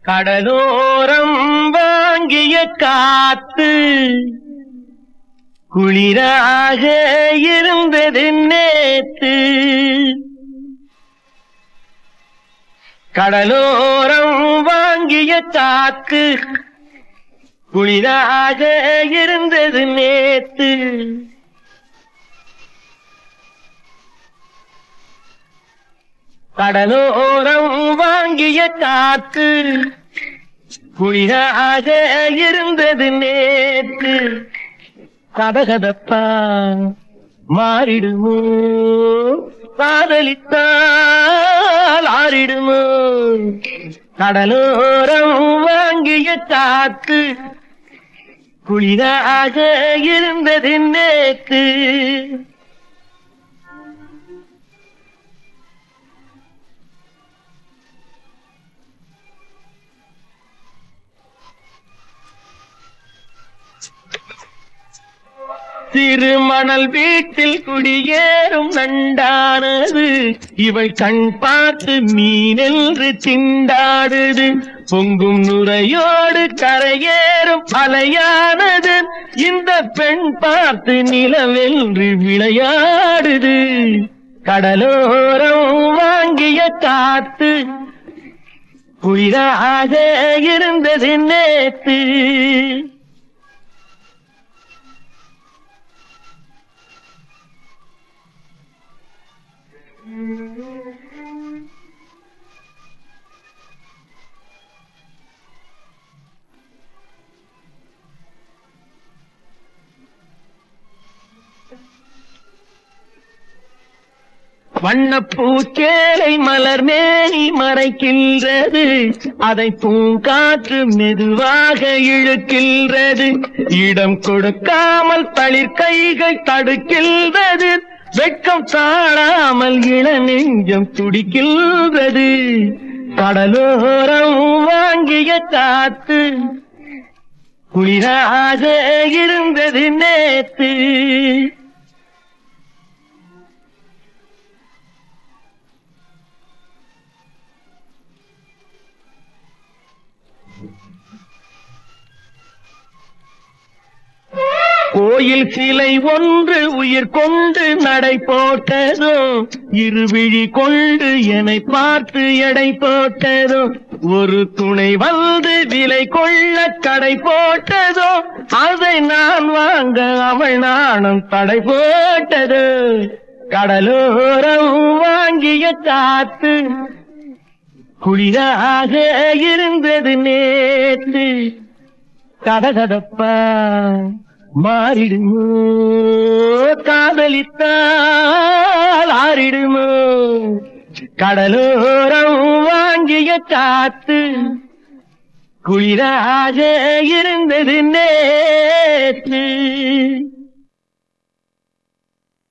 கடலோரம் வாங்கிய காத்து குளிராக இருந்தது நேத்து கடலோரம் வாங்கிய காத்து குளிராக இருந்தது நேத்து கடலோரம் வாங்கிய காத்து குளிராக இருந்தது நேற்று கதகதப்பா மாறிடுமோ காதலித்தால் ஆறிடுமோ கடலோரம் வாங்கிய காத்து குளிராக இருந்தது நேற்று திருமணல் வீட்டில் குடியேறும் நண்டானது இவள் கண் பார்த்து மீனென்று திண்டாடுது பொங்கும் நுரையோடு கரையேறும் அலையானது இந்த பெண் பார்த்து நிலவென்று விளையாடுது கடலோரம் வாங்கிய காத்து குளிராக இருந்தது நேத்து வண்ணப்பூச்சேலை மலர் மேனி மறைக்கின்றது அதை பூங்காற்று மெதுவாக இழுக்கின்றது இடம் கொடுக்காமல் தளிர் கைகள் தடுக்கின்றது வெட்கம் தாழாமல் இள நெஞ்சம் துடிக்கின்றது கடலோரம் வாங்கிய காத்து குளிராக இருந்தது நேத்து கோயில் சிலை ஒன்று உயிர் கொண்டு நடை போட்டதோ இருவிழி கொண்டு என்னை பார்த்து எடை போட்டதோ ஒரு துணை வந்து விலை கொள்ள கடை போட்டதோ அதை நான் வாங்க அவள் நாணம் தடை போட்டது கடலோரம் வாங்கிய காத்து குளிராக இருந்தது நேற்று கதகதப்பா மாறிடுமோ காதலித்தால் ஆறிடுமோ கடலோரம் வாங்கிய காத்து குளிராக இருந்தது நேற்று